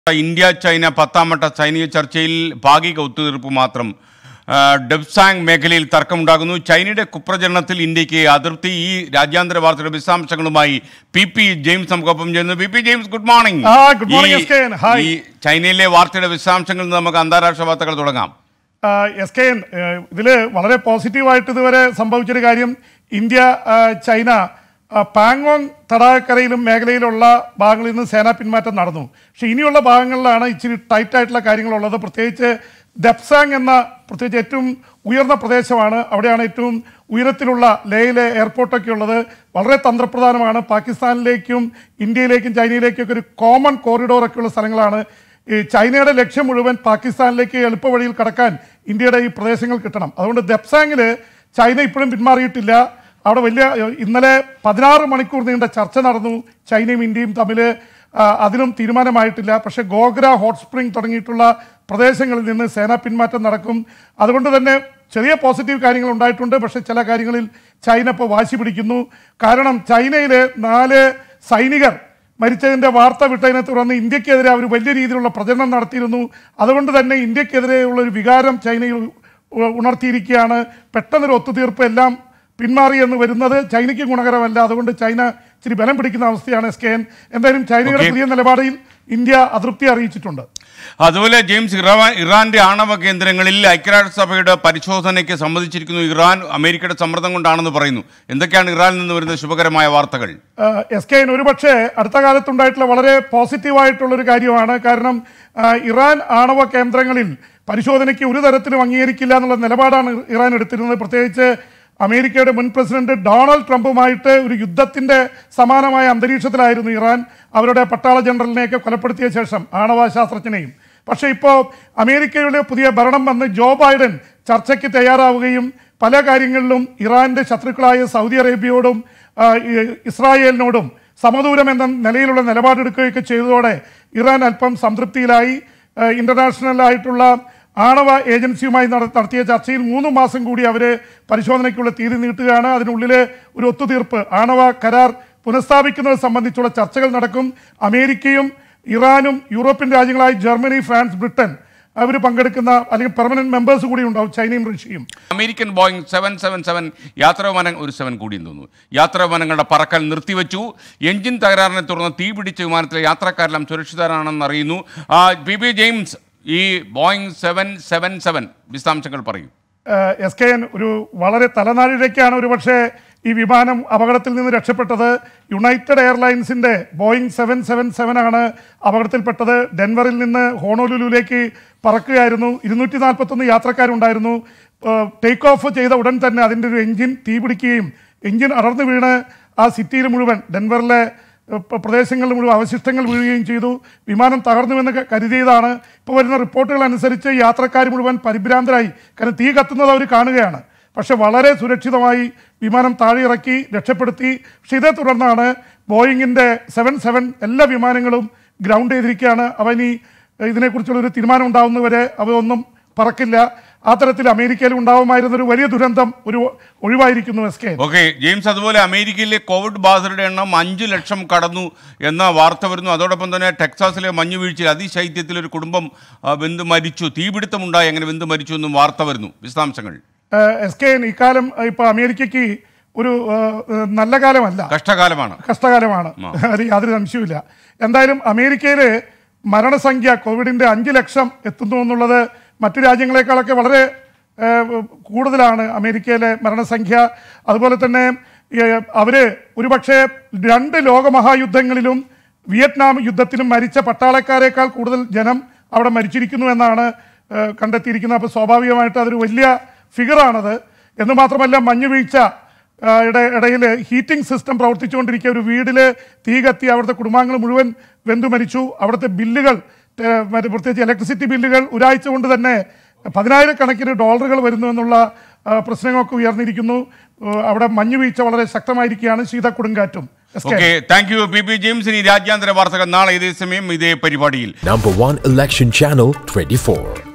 India China പത്താമട്ട സൈനിക ചർച്ചയിൽ ഭാഗിക ഒത്തുതീർപ്പ് മാത്രം ആ, ഡെബ്സാങ് മേഖലയിൽ തർക്കമുണ്ടാകുന്നു ചൈനയുടെ കുപ്രചരണത്തിൽ ഇന്ത്യക്ക് അതൃപ്തി ഈ രാജ്യാന്തര വാർത്തയുടെ വിശദാംശങ്ങളുമായി പി പി ജെയിംസ് നമുക്കൊപ്പം ചേരുന്നു P P James good morning ആ, good morning, ഈ- SK. Hi. ഈ ചൈനയിലെ വാർത്തയുടെ വിശദാംശങ്ങളിൽ നിന്ന് നമുക്ക് അന്താരാഷ്ട്ര വാർത്തകൾ തുടങ്ങാം എസ് കെ എൻ ഇതിൽ വളരെ പോസിറ്റീവായിട്ട് ഇതുവരെ സംഭവിച്ചൊരു കാര്യം ഇന്ത്യ ആ, ചൈന ആ, പാങ്ങോങ് തടാകക്കരയിലും മേഖലയിലുള്ള ഭാഗങ്ങളിൽ നിന്ന് സേനാ പിന്മാറ്റം നടന്നു പക്ഷെ ഇനിയുള്ള ഭാഗങ്ങളിലാണ് ഇച്ചിരി ടൈറ്റ് ആയിട്ടുള്ള കാര്യങ്ങളുള്ളത് പ്രത്യേകിച്ച് ദപ്സാങ് എന്ന പ്രത്യേകിച്ച് ഏറ്റവും ഉയർന്ന പ്രദേശമാണ് അവിടെയാണ് ഏറ്റവും ഉയരത്തിലുള്ള ലേയിലെ എയർപോർട്ടൊക്കെ ഉള്ളത് വളരെ തന്ത്രപ്രധാനമാണ് പാകിസ്ഥാനിലേക്കും ഇന്ത്യയിലേക്കും ചൈനയിലേക്കും ഒക്കെ ഒരു കോമൺ കോറിഡോർ ഒക്കെ ഉള്ള സ്ഥലങ്ങളാണ് ഈ ചൈനയുടെ ലക്ഷ്യം മുഴുവൻ പാകിസ്ഥാനിലേക്ക് എളുപ്പവഴിയിൽ കടക്കാൻ ഇന്ത്യയുടെ ഈ പ്രദേശങ്ങൾ കിട്ടണം അതുകൊണ്ട് ദപ്സാങ്ങിൽ ചൈന ഇപ്പോഴും പിന്മാറിയിട്ടില്ല അവിടെ വലിയ ഇന്നലെ പതിനാറ് മണിക്കൂർ നീണ്ട ചർച്ച നടന്നു ചൈനയും ഇന്ത്യയും തമ്മിൽ ആ, അതിലും തീരുമാനമായിട്ടില്ല പക്ഷേ ഗോഗ്ര ഹോട്ട് സ്പ്രിംഗ് തുടങ്ങിയിട്ടുള്ള പ്രദേശങ്ങളിൽ നിന്ന് സേനാ പിന്മാറ്റം നടക്കും അതുകൊണ്ട് തന്നെ ചെറിയ പോസിറ്റീവ് കാര്യങ്ങൾ ഉണ്ടായിട്ടുണ്ട് പക്ഷേ ചില കാര്യങ്ങളിൽ ചൈന ഇപ്പോൾ വാശി പിടിക്കുന്നു കാരണം ചൈനയിലെ നാല് സൈനികർ മരിച്ചതിൻ്റെ വാർത്ത വിട്ടതിനെ തുടർന്ന് ഇന്ത്യക്കെതിരെ അവർ വലിയ രീതിയിലുള്ള പ്രചരണം നടത്തിയിരുന്നു അതുകൊണ്ട് തന്നെ ഇന്ത്യക്കെതിരെയുള്ള ഒരു വികാരം ചൈനയിൽ ഉ- ഉണർത്തിയിരിക്കുകയാണ് പെട്ടെന്നൊരു ഒത്തുതീർപ്പ് എല്ലാം പിന്മാറി എന്ന് വരുന്നത് ചൈനയ്ക്ക് ഗുണകരമല്ല അതുകൊണ്ട് ചൈന ഇച്ചിരി ബലം പിടിക്കുന്ന അവസ്ഥയാണ് എസ് കെ എൻ എന്തായാലും ചൈനയുടെ Okay. പുതിയ നിലപാടിൽ ഇന്ത്യ അതൃപ്തി അറിയിച്ചിട്ടുണ്ട് അതുപോലെ ജെയിംസ് ഇറാൻ ഇറാന്റെ ആണവ കേന്ദ്രങ്ങളിൽ ഐക്യരാഷ്ട്രസഭയുടെ പരിശോധനയ്ക്ക് സമ്മതിച്ചിരിക്കുന്നു ഇറാൻ അമേരിക്കയുടെ സമ്മർദ്ദം കൊണ്ടാണെന്ന് പറയുന്നു എന്തൊക്കെയാണ് ഇറാനിൽ നിന്ന് വരുന്ന ശുഭകരമായ വാർത്തകൾ എസ് കെ എൻ ഒരുപക്ഷെ അടുത്ത കാലത്തുണ്ടായിട്ടുള്ള വളരെ പോസിറ്റീവായിട്ടുള്ളൊരു കാര്യമാണ് കാരണം ആ, ഇറാൻ ആണവ കേന്ദ്രങ്ങളിൽ പരിശോധനയ്ക്ക് ഒരു തരത്തിലും അംഗീകരിക്കില്ല എന്നുള്ള നിലപാടാണ് ഇറാൻ എടുത്തിരുന്നത് പ്രത്യേകിച്ച് അമേരിക്കയുടെ മുൻ പ്രസിഡന്റ് ഡൊണാൾഡ് ട്രംപുമായിട്ട് ഒരു യുദ്ധത്തിന്റെ സമാനമായ അന്തരീക്ഷത്തിലായിരുന്നു ഇറാൻ അവരുടെ പട്ടാള ജനറലിനെയൊക്കെ കൊലപ്പെടുത്തിയ ശേഷം ആണവ ശാസ്ത്രജ്ഞനെയും പക്ഷേ ഇപ്പോൾ അമേരിക്കയുടെ പുതിയ ഭരണം വന്ന് ജോ ബൈഡൻ ചർച്ചയ്ക്ക് തയ്യാറാവുകയും പല കാര്യങ്ങളിലും ഇറാന്റെ ശത്രുക്കളായ സൗദി അറേബ്യയോടും ആ, ഈ- ഇസ്രായേലിനോടും സമദൂരം എന്ന നിലയിലുള്ള നിലപാടെടുക്കുകയൊക്കെ ചെയ്തതോടെ ഇറാൻ അല്പം സംതൃപ്തിയിലായി ആ, ഇന്റർനാഷണൽ ആയിട്ടുള്ള ആണവ ഏജൻസിയുമായി നട- നടത്തിയ ചർച്ചയിൽ മൂന്ന് മാസം കൂടി അവർ പരിശോധനയ്ക്കുള്ള തീയതി നീട്ടുകയാണ് അതിനുള്ളിൽ ഒരു ഒത്തുതീർപ്പ് ആണവ കരാർ പുനഃസ്ഥാപിക്കുന്നത് സംബന്ധിച്ചുള്ള ചർച്ചകൾ നടക്കും അമേരിക്കയും ഇറാനും യൂറോപ്യൻ രാജ്യങ്ങളായ ജർമ്മനി ഫ്രാൻസ് ബ്രിട്ടൻ അവർ പങ്കെടുക്കുന്ന അല്ലെങ്കിൽ പെർമനന്റ് മെമ്പേഴ്സ് കൂടി ഉണ്ടാവും ചൈനയും റഷ്യയും American Boeing seven seven seven യാത്രാവിമാനം ഒരു സെവൻ കൂടിയെന്ന് തോന്നുന്നു യാത്രാവിമാനങ്ങളുടെ പറക്കൽ നിർത്തിവെച്ചു എഞ്ചിൻ തകരാറിനെ തുടർന്ന് തീ പിടിച്ച വിമാനത്തിലെ യാത്രക്കാരെല്ലാം സുരക്ഷിതരാണെന്ന് അറിയുന്നു ആ, പി പി ജെയിംസ് ഈ ബോയിങ് സെവൻ സെവൻ സെവൻ വിശദാംശങ്ങൾ പറയൂ എസ് കെ എൻ ഒരു വളരെ തലനാരിഴയ്ക്കാണ് ഒരുപക്ഷെ ഈ വിമാനം അപകടത്തിൽ നിന്ന് രക്ഷപ്പെട്ടത് യുണൈറ്റഡ് എയർലൈൻസിന്റെ ബോയിങ് സെവൻ സെവൻ സെവൻ ആണ് അപകടത്തിൽപ്പെട്ടത് ഡെൻവറിൽ നിന്ന് ഹോണോലുലുവിലേക്ക് പറക്കുകയായിരുന്നു ഇരുന്നൂറ്റി നാൽപ്പത്തൊന്ന് യാത്രക്കാരുണ്ടായിരുന്നു ടേക്ക് ഓഫ് ചെയ്ത ഉടൻ തന്നെ അതിൻ്റെ ഒരു എഞ്ചിൻ തീപിടിക്കുകയും എഞ്ചിൻ അടർന്നു വീണ് ആ സിറ്റിയിൽ മുഴുവൻ ഡെൻവറിലെ ഏഹ് പ്രദേശങ്ങളിൽ മുഴുവൻ അവശിഷ്ടങ്ങൾ വീഴുകയും ചെയ്തു വിമാനം തകർന്നുവെന്ന് ക- കരുതിയതാണ് ഇപ്പോൾ വരുന്ന റിപ്പോർട്ടുകൾ അനുസരിച്ച് യാത്രക്കാർ മുഴുവൻ പരിഭ്രാന്തരായി കാരണം തീ കത്തുന്നത് അവർ കാണുകയാണ് പക്ഷെ വളരെ സുരക്ഷിതമായി വിമാനം താഴെ ഇറക്കി രക്ഷപ്പെടുത്തി പക്ഷെ ഇതേ തുടർന്നാണ് ബോയിങ്ങിൻ്റെ സെവൻ സെവൻ എല്ലാ വിമാനങ്ങളും ഗ്രൗണ്ട് ചെയ്തിരിക്കുകയാണ് അവ ഇനി ഇതിനെക്കുറിച്ചുള്ള ഒരു തീരുമാനം ഉണ്ടാവുന്നവരെ അവയൊന്നും പറക്കില്ല ആ തരത്തിൽ അമേരിക്കയിൽ ഉണ്ടാവുമായിരുന്ന ഒരു വലിയ ദുരന്തം ഒരു ഒഴിവായിരിക്കുന്നു എസ് കെ ഓക്കെ ജെയിംസ് അതുപോലെ അമേരിക്കയിലെ കോവിഡ് ബാധിതരുടെ എണ്ണം അഞ്ച് ലക്ഷം കടന്നു എന്ന വാർത്ത വരുന്നു അതോടൊപ്പം തന്നെ ടെക്സാസിലെ മഞ്ഞുവീഴ്ചയിൽ അതിശൈത്യത്തിൽ ഒരു കുടുംബം ആ, വെന്ത് മരിച്ചു തീപിടുത്തമുണ്ടായി അങ്ങനെ വെന്ത് മരിച്ചു എന്നും വാർത്ത വരുന്നു വിശദാംശങ്ങൾ എസ് കെ എൻ ഇക്കാലം ഇപ്പോൾ അമേരിക്കയ്ക്ക് ഒരു ഏഹ്, നല്ല കാലമല്ല കഷ്ടകാലമാണ് കഷ്ടകാലമാണ് അത് യാതൊരു സംശയവുമില്ല എന്തായാലും അമേരിക്കയിൽ മരണസംഖ്യ കോവിഡിൻ്റെ അഞ്ച് ലക്ഷം എത്തുന്നു എന്നുള്ളത് മറ്റു രാജ്യങ്ങളെക്കാളൊക്കെ വളരെ ഏഹ്, കൂടുതലാണ് അമേരിക്കയിലെ മരണസംഖ്യ അതുപോലെ തന്നെ ഏഹ്, അവര് ഒരുപക്ഷെ രണ്ട് ലോകമഹായുദ്ധങ്ങളിലും വിയറ്റ്നാം യുദ്ധത്തിലും മരിച്ച പട്ടാളക്കാരേക്കാൾ കൂടുതൽ ജനം അവിടെ മരിച്ചിരിക്കുന്നു എന്നാണ് ഏഹ്, കണ്ടെത്തിയിരിക്കുന്നത് അപ്പോൾ സ്വാഭാവികമായിട്ട് അതൊരു വലിയ ഫിഗറാണത് എന്ന് മാത്രമല്ല മഞ്ഞുവീഴ്ച ആ, ഇട ഇടയിൽ ഹീറ്റിംഗ് സിസ്റ്റം പ്രവർത്തിച്ചുകൊണ്ടിരിക്കുക ഒരു വീട്ടിൽ തീ കത്തി അവിടുത്തെ കുടുംബാംഗങ്ങൾ മുഴുവൻ വെന്തു മരിച്ചു അവിടുത്തെ ബില്ലുകൾ ഏ, മറ്റേ പ്രത്യേകിച്ച് ഇലക്ട്രിസിറ്റി ബില്ലുകൾ ഒരാഴ്ച കൊണ്ട് തന്നെ പതിനായിരക്കണക്കിന് ഡോളറുകൾ വരുന്നു എന്നുള്ള ആ, പ്രശ്നങ്ങളൊക്കെ ഉയർന്നിരിക്കുന്നു ഏ, അവിടെ മഞ്ഞുവീഴ്ച വളരെ ശക്തമായിരിക്കുകയാണ് ശീതക്കൊടുങ്കാറ്റും S K. Okay thank you P P James ഇനി രാജ്യാന്തര വാർത്തകൾ നാളെ ഇതേ സമയം ഇതേ പരിപാടിയിൽ Number one election channel 24.